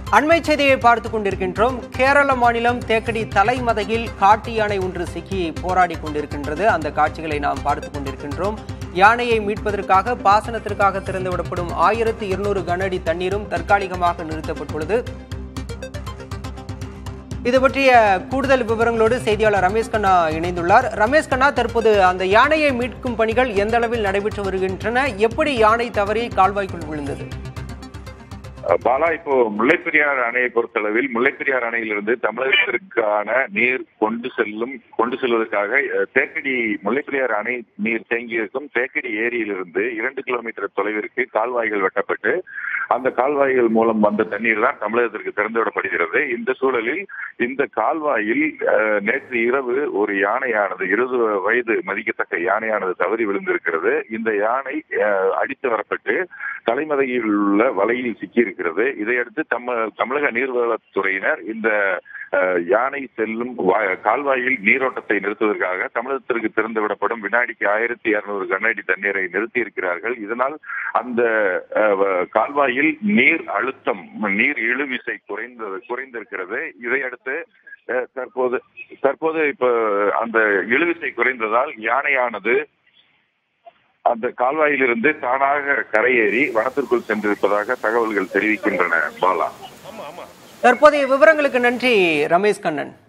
அண்மை செய்தியை பார்த்துக் கொண்டிருக்கின்றோம் கேரள மாநிலம் தேக்கடி தலைமதையில் காட்டு யானை ஒன்று சிக்கி போராடி கொண்டிருக்கின்றது அந்த காட்சிகளை நாம் பார்த்துக் கொண்டிருக்கின்றோம் யானையை மீட்பதற்காக பாசனத்திற்காக திறந்துவிடப்படும் ஆயிரத்து இருநூறு கனஅடி தண்ணீரும் தற்காலிகமாக நிறுத்தப்பட்டுள்ளது இது பற்றிய கூடுதல் விவரங்களோடு செய்தியாளர் ரமேஷ் கண்ணா இணைந்துள்ளார் ரமேஷ் கண்ணா தற்போது அந்த யானையை மீட்கும் பணிகள் எந்த அளவில் நடைபெற்று வருகின்றன எப்படி யானை தவறி கால்வாய்க்குள் விழுந்தது பாலா இப்போ முல்லைப்பெரியார் அணையை பொறுத்தளவில் முல்லைப்பெரியார் அணையிலிருந்து தமிழகத்திற்கான நீர் கொண்டு செல்லும் கொண்டு செல்வதற்காக அஹ், தேக்கடி முல்லைப்பெரியார் அணை நீர் தேங்கியிருக்கும் தேக்கடி ஏரியிலிருந்து இரண்டு கிலோமீட்டர் தொலைவிற்கு கால்வாய்கள் வெட்டப்பட்டு அந்த கால்வாய்கள் மூலம் வந்த தண்ணீர் தான் தமிழகத்திற்கு திறந்துவிடப்படுகிறது இந்த சூழலில் இந்த கால்வாயில் அஹ், நேற்று இரவு ஒரு யானையானது இருபது வயது மதிக்கத்தக்க யானையானது தவறி விழுந்திருக்கிறது இந்த யானை அஹ், அடித்து வரப்பட்டு தலைமதையில் உள்ள வலையில் சிக்கியிருக்கிறது இதையடுத்து தம்ம தமிழக நீர்வளத்துறையினர் இந்த அஹ், யானை செல்லும் வா- கால்வாயில் நீரோட்டத்தை நிறுத்துவதற்காக தமிழகத்திற்கு திறந்து விடப்படும் வினாடிக்கு ஆயிரத்தி இருநூறு கனஅடி தண்ணீரை நிறுத்தி இருக்கிறார்கள் இதனால் அந்த அஹ், வ- கால்வாயில் நீர் அழுத்தம் நீர் இழுவிசை குறைந்தது குறைந்திருக்கிறது இதையடுத்து அஹ், தற்போது தற்போது இப்ப அந்த இழுவிசை குறைந்ததால் யானையானது அந்த கால்வாயிலிருந்து தானாக கரையேறி வனத்திற்குள் சென்றிருப்பதாக தகவல்கள் தெரிவிக்கின்றன பாலா தற்போதைய விவரங்களுக்கு நன்றி ரமேஷ் கண்ணன்